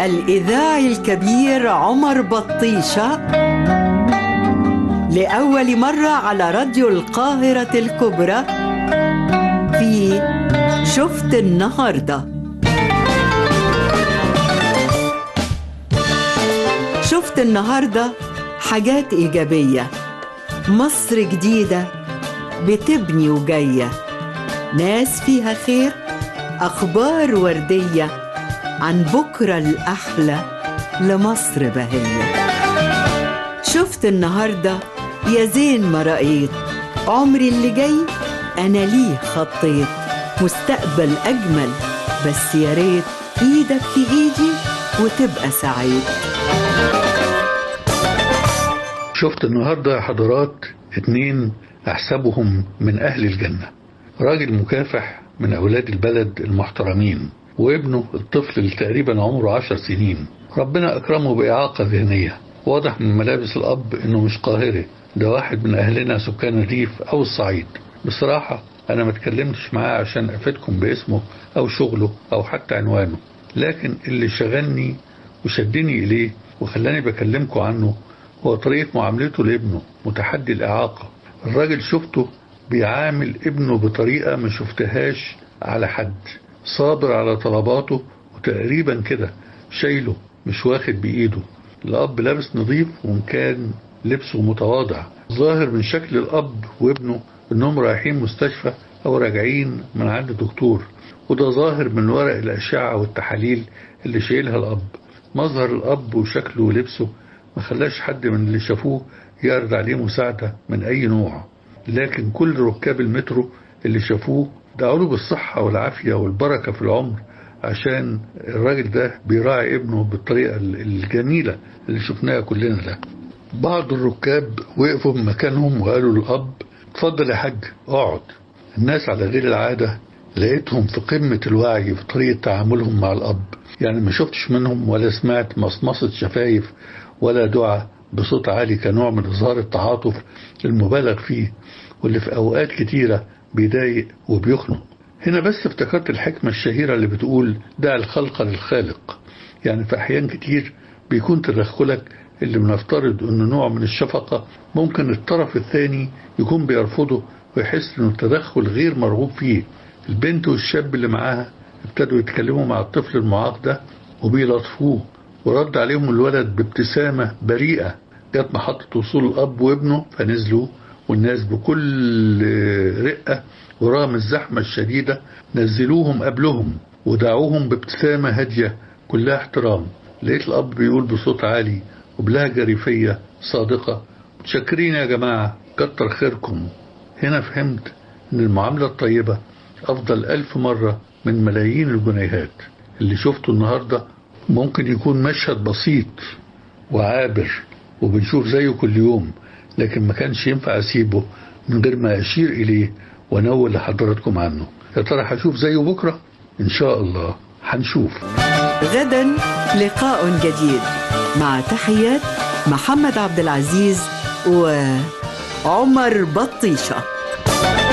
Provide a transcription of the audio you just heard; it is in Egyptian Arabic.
الإذاعي الكبير عمر بطيشة لأول مرة على راديو القاهرة الكبرى في شفت النهارده شفت النهارده حاجات ايجابيه مصر جديده بتبني وجايه ناس فيها خير اخبار ورديه عن بكره الاحلى لمصر بهيه شفت النهارده يا زين ما رأيت عمري اللي جاي انا ليه خطيت مستقبل اجمل بس يا ريت ايدك في ايدي وتبقى سعيد شفت النهاردة يا حضرات اتنين أحسبهم من أهل الجنة راجل مكافح من أولاد البلد المحترمين وابنه الطفل اللي تقريبا عمره عشر سنين ربنا أكرمه بإعاقة ذهنية واضح من ملابس الأب إنه مش قاهري ده واحد من أهلنا سكان الريف أو الصعيد بصراحة أنا ما اتكلمتش معاه عشان أفيدكم باسمه أو شغله أو حتى عنوانه لكن اللي شغلني وشدني إليه وخلاني بكلمكم عنه هو طريقة معاملته لابنه متحدي الإعاقة الراجل شفته بيعامل ابنه بطريقة ما شفتهاش على حد صابر على طلباته وتقريبا كده شايله مش واخد بإيده الأب لابس نظيف وإن كان لبسه متواضع ظاهر من شكل الأب وابنه إنهم رايحين مستشفى أو راجعين من عند دكتور وده ظاهر من ورق الأشعة والتحاليل اللي شايلها الأب مظهر الأب وشكله ولبسه ما خلاش حد من اللي شافوه يعرض عليه مساعدة من أي نوع لكن كل ركاب المترو اللي شافوه دعوا له بالصحة والعافية والبركة في العمر عشان الراجل ده بيراعي ابنه بالطريقة الجميلة اللي شفناها كلنا ده بعض الركاب وقفوا بمكانهم وقالوا للأب اتفضل يا حاج اقعد الناس على غير العادة لقيتهم في قمة الوعي في طريقة تعاملهم مع الأب يعني ما شفتش منهم ولا سمعت مصمصة شفايف ولا دعاء بصوت عالي كنوع من إظهار التعاطف المبالغ فيه واللي في أوقات كتيرة بيضايق وبيخنق هنا بس افتكرت الحكمة الشهيرة اللي بتقول دع الخلق للخالق يعني في أحيان كتير بيكون تدخلك اللي بنفترض انه نوع من الشفقة ممكن الطرف الثاني يكون بيرفضه ويحس انه التدخل غير مرغوب فيه البنت والشاب اللي معاها ابتدوا يتكلموا مع الطفل المعاق ده وبيلطفوه ورد عليهم الولد بابتسامة بريئة جت محطة وصول الأب وابنه فنزلوا والناس بكل رقة ورغم الزحمة الشديدة نزلوهم قبلهم ودعوهم بابتسامة هادية كلها احترام لقيت الأب بيقول بصوت عالي وبلهجة ريفية صادقة متشكرين يا جماعة كتر خيركم هنا فهمت ان المعاملة الطيبة افضل الف مرة من ملايين الجنيهات اللي شفته النهاردة ممكن يكون مشهد بسيط وعابر وبنشوف زيه كل يوم لكن ما كانش ينفع اسيبه من غير ما اشير اليه وانول لحضراتكم عنه يا ترى هشوف زيه بكرة ان شاء الله هنشوف غدا لقاء جديد مع تحيات محمد عبد العزيز وعمر بطيشه